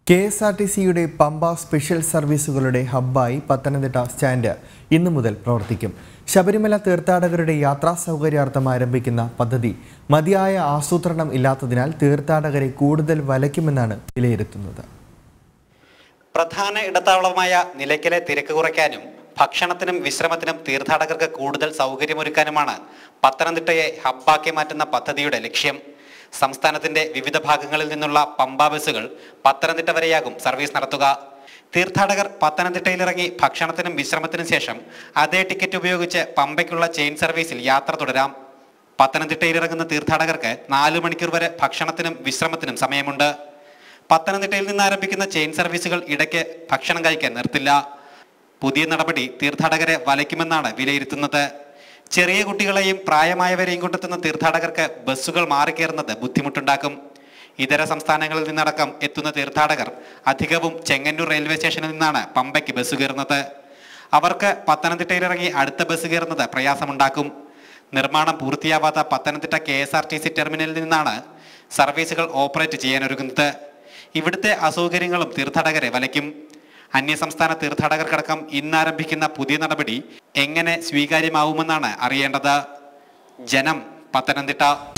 K S R T സിയുടെ Pamba special സർവീസുകളുടെ ഹബ്ബായി പത്തനംതിട്ട സ്റ്റാൻഡ് ഇന്നു മുതൽ പ്രവർത്തിക്കും ശബരിമല തീർത്ഥാടകരുടെ യാത്രാ സൗകര്യാർത്ഥം ആരംഭിക്കുന്ന പദ്ധതി മതിയായ ആസൂത്രണം ഇല്ലാത്തതിനാൽ തീർത്ഥാടകരെ കൂടുതൽ വലയ്ക്കുമെന്നാണ് വിലയിരുത്തുന്നത് പ്രധാന ഇടത്താവളമായ നിലയ്ക്കലെ തിരക്ക് കുറയ്ക്കാനും ഭക്ഷണത്തിനും വിശ്രമത്തിനും തീർത്ഥാടകർക്ക് കൂടുതൽ സൗകര്യമൊരുക്കാനുമാണ് പത്തനംതിട്ടയെ ഹബ്ബാക്കി മാറ്റുന്ന പദ്ധതിയുടെ ലക്ഷ്യം സംസ്ഥാനത്തിന്റെ വിവിധ ഭാഗങ്ങളിൽ നിന്നുള്ള പമ്പ ബസ്സുകൾ പത്തനംതിട്ട വരെയാകും സർവീസ് നടത്തുക തീർത്ഥാടകർ പത്തനംതിട്ടയിലിറങ്ങി ഭക്ഷണത്തിനും വിശ്രമത്തിനും ശേഷം അതേ ടിക്കറ്റ് ഉപയോഗിച്ച് പമ്പയ്ക്കുള്ള ചെയിൻ സർവീസിൽ യാത്ര തുടരാം പത്തനംതിട്ടയിലിറങ്ങുന്ന തീർത്ഥാടകർക്ക് നാലു മണിക്കൂർ വരെ ഭക്ഷണത്തിനും വിശ്രമത്തിനും സമയമുണ്ട് പത്തനംതിട്ടയിൽ നിന്ന് ആരംഭിക്കുന്ന ചെയിൻ സർവീസുകൾ ഇടയ്ക്ക് ഭക്ഷണം കഴിക്കാൻ നിർത്തില്ല പുതിയ നടപടി തീർത്ഥാടകരെ വലയ്ക്കുമെന്നാണ് വിലയിരുത്തുന്നത് ചെറിയ കുട്ടികളെയും പ്രായമായവരെയും കൊണ്ടെത്തുന്ന തീർത്ഥാടകർക്ക് ബസ്സുകൾ മാറിക്കയറുന്നത് ബുദ്ധിമുട്ടുണ്ടാക്കും ഇതര സംസ്ഥാനങ്ങളിൽ നിന്നടക്കം എത്തുന്ന തീർത്ഥാടകർ അധികവും ചെങ്ങന്നൂർ റെയിൽവേ സ്റ്റേഷനിൽ നിന്നാണ് പമ്പയ്ക്ക് ബസ് കയറുന്നത് അവർക്ക് പത്തനംതിട്ടയിലിറങ്ങി അടുത്ത ബസ് കയറുന്നത് പ്രയാസമുണ്ടാക്കും നിർമ്മാണം പൂർത്തിയാവാത്ത Pathanamthitta K S R T C ടെർമിനലിൽ നിന്നാണ് സർവീസുകൾ ഓപ്പറേറ്റ് ചെയ്യാനൊരുങ്ങുന്നത് ഇവിടുത്തെ അസൗകര്യങ്ങളും തീർത്ഥാടകരെ വലയ്ക്കും അന്യസംസ്ഥാന തീർത്ഥാടകർക്കടക്കം ഇന്നാരംഭിക്കുന്ന പുതിയ നടപടി എങ്ങനെ സ്വീകാര്യമാവുമെന്നാണ് അറിയേണ്ടത് ജനം പത്തനംതിട്ട